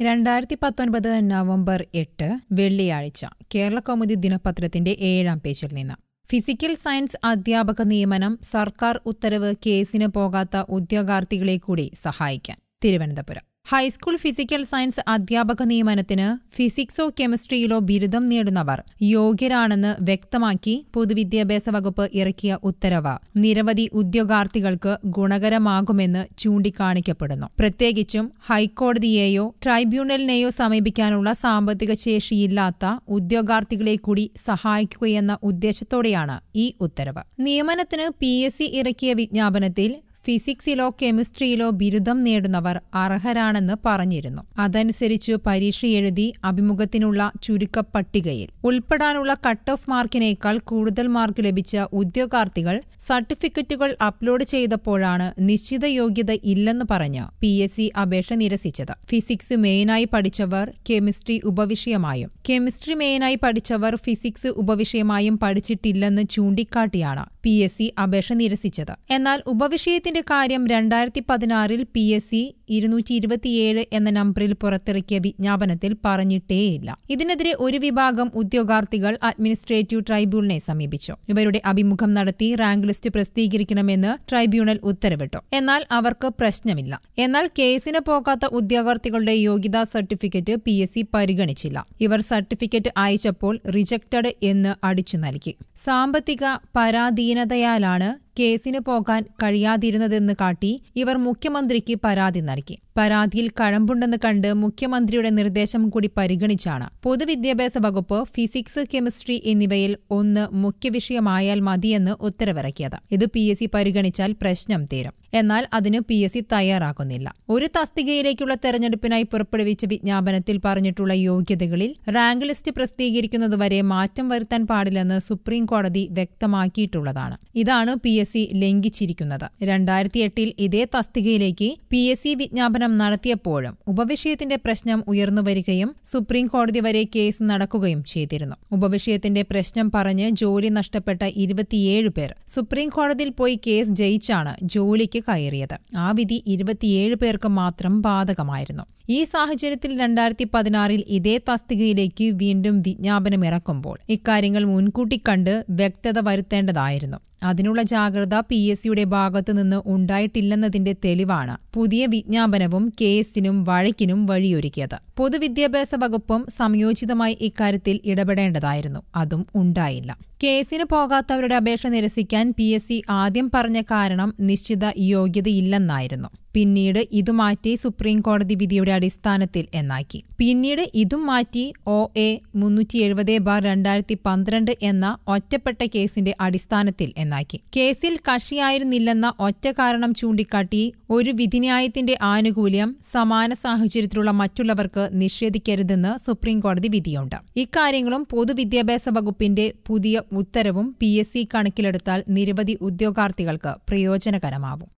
രണ്ടായിരത്തി പത്തൊൻപത് നവംബർ എട്ട് വെള്ളിയാഴ്ച കേരള കൗമുദി ദിനപത്രത്തിന്റെ ഏഴാം പേജിൽ നിന്ന് ഫിസിക്കൽ സയൻസ് അധ്യാപക നിയമനം സർക്കാർ ഉത്തരവ് കേസിന് പോകാത്ത ഉദ്യോഗാർത്ഥികളെ കൂടി സഹായിക്കാൻ തിരുവനന്തപുരം ഹൈസ്കൂൾ ഫിസിക്കൽ സയൻസ് അധ്യാപക നിയമനത്തിന് ഫിസിക്സോ കെമിസ്ട്രിയിലോ ബിരുദം നേടുന്നവർ യോഗ്യരാണെന്ന് വ്യക്തമാക്കി പൊതുവിദ്യാഭ്യാസ വകുപ്പ് ഇറക്കിയ ഉത്തരവ് നിരവധി ഉദ്യോഗാർത്ഥികൾക്ക് ഗുണകരമാകുമെന്ന് ചൂണ്ടിക്കാണിക്കപ്പെടുന്നു പ്രത്യേകിച്ചും ഹൈക്കോടതിയെയോ ട്രൈബ്യൂണലിനെയോ സമീപിക്കാനുള്ള സാമ്പത്തിക ശേഷിയില്ലാത്ത ഉദ്യോഗാർത്ഥികളെ കൂടി സഹായിക്കുകയെന്ന ഉദ്ദേശത്തോടെയാണ് ഈ ഉത്തരവ് നിയമനത്തിന് പി ഇറക്കിയ വിജ്ഞാപനത്തിൽ ഫിസിക്സിലോ കെമിസ്ട്രിയിലോ ബിരുദം നേടുന്നവർ അർഹരാണെന്ന് പറഞ്ഞിരുന്നു അതനുസരിച്ച് പരീക്ഷ എഴുതി അഭിമുഖത്തിനുള്ള ചുരുക്കപ്പട്ടികയിൽ ഉൾപ്പെടാനുള്ള കട്ട് ഓഫ് മാർക്കിനേക്കാൾ കൂടുതൽ മാർക്ക് ലഭിച്ച ഉദ്യോഗാർത്ഥികൾ സർട്ടിഫിക്കറ്റുകൾ അപ്ലോഡ് ചെയ്തപ്പോഴാണ് നിശ്ചിത യോഗ്യത ഇല്ലെന്ന് പറഞ്ഞ് പി എസ് സി അപേക്ഷ നിരസിച്ചത് ഫിസിക്സ് മെയിനായി പഠിച്ചവർ കെമിസ്ട്രി ഉപവിഷയമായും കെമിസ്ട്രി മെയിനായി പഠിച്ചവർ ഫിസിക്സ് ഉപവിഷയമായും പഠിച്ചിട്ടില്ലെന്ന് ചൂണ്ടിക്കാട്ടിയാണ് പി എസ് സി അപേക്ഷ നിരസിച്ചത് എന്നാൽ ഉപവിഷയത്തിന്റെ കാര്യം രണ്ടായിരത്തി പതിനാറിൽ പി എസ് സി ഇരുന്നൂറ്റി ഇരുപത്തിയേഴ് എന്ന നമ്പറിൽ പുറത്തിറക്കിയ വിജ്ഞാപനത്തിൽ പറഞ്ഞിട്ടേയില്ല ഇതിനെതിരെ ഒരു വിഭാഗം ഉദ്യോഗാർത്ഥികൾ അഡ്മിനിസ്ട്രേറ്റീവ് ട്രൈബ്യൂണലിനെ സമീപിച്ചു ഇവരുടെ അഭിമുഖം നടത്തി റാങ്ക് ലിസ്റ്റ് പ്രസിദ്ധീകരിക്കണമെന്ന് ട്രൈബ്യൂണൽ ഉത്തരവിട്ടു എന്നാൽ അവർക്ക് പ്രശ്നമില്ല എന്നാൽ കേസിന് പോകാത്ത ഉദ്യോഗാർത്ഥികളുടെ യോഗ്യതാ സർട്ടിഫിക്കറ്റ് പി എസ് സി പരിഗണിച്ചില്ല ഇവർ സർട്ടിഫിക്കറ്റ് അയച്ചപ്പോൾ റിജക്റ്റഡ് എന്ന് അടിച്ചു നൽകി സാമ്പത്തിക പരാധീനതയാലാണ് കേസിന് പോകാൻ കഴിയാതിരുന്നതെന്ന് കാട്ടി ഇവർ മുഖ്യമന്ത്രിക്ക് പരാതി നൽകി പരാതിയിൽ കഴമ്പുണ്ടെന്ന് കണ്ട് മുഖ്യമന്ത്രിയുടെ നിർദ്ദേശം കൂടി പരിഗണിച്ചാണ് പൊതുവിദ്യാഭ്യാസ വകുപ്പ് ഫിസിക്സ് കെമിസ്ട്രി എന്നിവയിൽ ഒന്ന് മുഖ്യവിഷയമായാൽ മതിയെന്ന് ഉത്തരവിറക്കിയത് ഇത് പി എസ് സി പരിഗണിച്ചാൽ പ്രശ്നം തീരും എന്നാൽ അതിന് പി എസ് സി തയ്യാറാക്കുന്നില്ല ഒരു തസ്തികയിലേക്കുള്ള തെരഞ്ഞെടുപ്പിനായി പുറപ്പെടുവിച്ച വിജ്ഞാപനത്തിൽ പറഞ്ഞിട്ടുള്ള യോഗ്യതകളിൽ റാങ്ക് ലിസ്റ്റ് പ്രസിദ്ധീകരിക്കുന്നതുവരെ മാറ്റം വരുത്താൻ പാടില്ലെന്ന് സുപ്രീം കോടതി വ്യക്തമാക്കിയിട്ടുള്ളതാണ് ഇതാണ് പി എസ് സി ലംഘിച്ചിരിക്കുന്നത് രണ്ടായിരത്തി എട്ടിൽ ഇതേ തസ്തികയിലേക്ക് പി എസ് സി വിജ്ഞാപനം നടത്തിയപ്പോഴും ഉപവിഷയത്തിന്റെ പ്രശ്നം ഉയർന്നുവരികയും സുപ്രീം കോടതി വരെ കേസ് നടക്കുകയും ചെയ്തിരുന്നു ഉപവിഷയത്തിന്റെ പ്രശ്നം പറഞ്ഞ് ജോലി നഷ്ടപ്പെട്ട ഇരുപത്തിയേഴ് പേർ സുപ്രീം കോടതിയിൽ പോയി കേസ് ജയിച്ചാണ് ജോലിക്ക് കയറിയത് ആ വിധി ഇരുപത്തിയേഴ് പേർക്ക് മാത്രം ബാധകമായിരുന്നു ഈ സാഹചര്യത്തിൽ രണ്ടായിരത്തി പതിനാറിൽ ഇതേ തസ്തികയിലേക്ക് വീണ്ടും വിജ്ഞാപനമിറക്കുമ്പോൾ ഇക്കാര്യങ്ങൾ മുൻകൂട്ടി കണ്ട് വ്യക്തത വരുത്തേണ്ടതായിരുന്നു അതിനുള്ള ജാഗ്രത പി എസ് സിയുടെ ഭാഗത്തുനിന്ന് ഉണ്ടായിട്ടില്ലെന്നതിന്റെ തെളിവാണ് പുതിയ വിജ്ഞാപനവും കേസിനും വഴക്കിനും വഴിയൊരുക്കിയത് പൊതുവിദ്യാഭ്യാസ വകുപ്പും സംയോജിതമായി ഇക്കാര്യത്തിൽ ഇടപെടേണ്ടതായിരുന്നു അതും ഉണ്ടായില്ല കേസിന് പോകാത്തവരുടെ അപേക്ഷ നിരസിക്കാൻ പി എസ് സി ആദ്യം പറഞ്ഞ കാരണം നിശ്ചിത യോഗ്യതയില്ലെന്നായിരുന്നു പിന്നീട് ഇതു മാറ്റി സുപ്രീം കോടതി വിധിയുടെ അടിസ്ഥാനത്തിൽ എന്നാക്കി പിന്നീട് ഇതും മാറ്റി ഒ എ മുന്നൂറ്റി എഴുപത് ബാർ രണ്ടായിരത്തി പന്ത്രണ്ട് എന്ന ഒറ്റപ്പെട്ട കേസിന്റെ അടിസ്ഥാനത്തിൽ എന്നാക്കി കേസിൽ കക്ഷിയായിരുന്നില്ലെന്ന ഒറ്റ കാരണം ചൂണ്ടിക്കാട്ടി ഒരു വിധിന്യായത്തിന്റെ ആനുകൂല്യം സമാന സാഹചര്യത്തിലുള്ള മറ്റുള്ളവർക്ക് നിഷേധിക്കരുതെന്ന് സുപ്രീം കോടതി വിധിയുണ്ട് ഇക്കാര്യങ്ങളും പൊതുവിദ്യാഭ്യാസ വകുപ്പിന്റെ പുതിയ ഉത്തരവും പി എസ് സി കണക്കിലെടുത്താൽ നിരവധി ഉദ്യോഗാർത്ഥികൾക്ക് പ്രയോജനകരമാവും